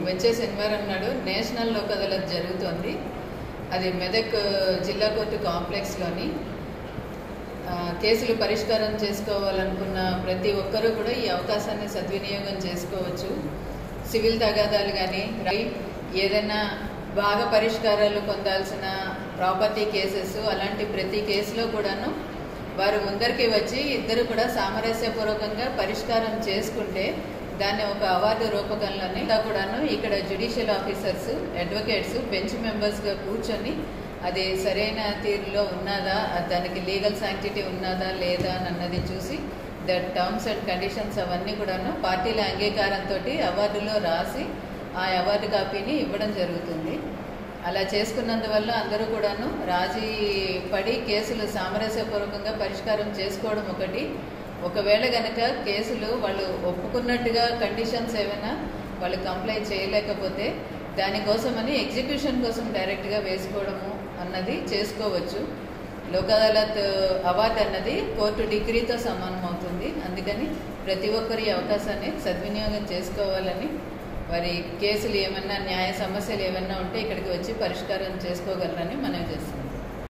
వచ్చే శనివారం నాడు నేషనల్ లోక్ అదాలత్ జరుగుతోంది అది మెదక్ జిల్లా కోర్టు కాంప్లెక్స్లోని ఆ, కేసులు పరిష్కారం చేసుకోవాలనుకున్న ప్రతి ఒక్కరూ కూడా ఈ అవకాశాన్ని సద్వినియోగం చేసుకోవచ్చు సివిల్ తగాదాలు కానీ ఏదైనా బాగా పరిష్కారాలు పొందాల్సిన ప్రాపర్టీ కేసెస్ అలాంటి ప్రతి కేసులో కూడాను వారు ముందరికి వచ్చి ఇద్దరు కూడా సామరస్యపూర్వకంగా పరిష్కారం చేసుకుంటే దాన్ని ఒక అవార్డు రూపకంలోనే ఇంకా కూడాను ఇక్కడ జ్యుడిషియల్ ఆఫీసర్స్ అడ్వకేట్స్ బెంచ్ మెంబర్స్గా కూర్చొని అది సరైన తీరులో ఉన్నదా దానికి లీగల్ శాంక్టిటీ ఉన్నదా లేదా అని అన్నది చూసి ద టర్మ్స్ అండ్ కండిషన్స్ అవన్నీ కూడాను పార్టీల అంగీకారంతో అవార్డులో రాసి ఆ అవార్డు కాపీని ఇవ్వడం జరుగుతుంది అలా చేసుకున్నందువల్ల అందరూ కూడాను రాజీ పడి కేసులు సామరస్యపూర్వకంగా పరిష్కారం చేసుకోవడం ఒకటి ఒకవేళ గనక కేసులు వాళ్ళు ఒప్పుకున్నట్టుగా కండిషన్స్ ఏమైనా వాళ్ళు కంప్లై చేయలేకపోతే దానికోసమని ఎగ్జిక్యూషన్ కోసం డైరెక్ట్గా వేసుకోవడము అన్నది చేసుకోవచ్చు లోక్ అదాలత్ అవార్డు అన్నది కోర్టు డిగ్రీతో సమానం అవుతుంది అందుకని ప్రతి ఒక్కరు ఈ అవకాశాన్ని సద్వినియోగం చేసుకోవాలని వారి కేసులు ఏమన్నా న్యాయ సమస్యలు ఏమన్నా ఉంటే ఇక్కడికి వచ్చి పరిష్కారం చేసుకోగలరని మనం చేస్తున్నాం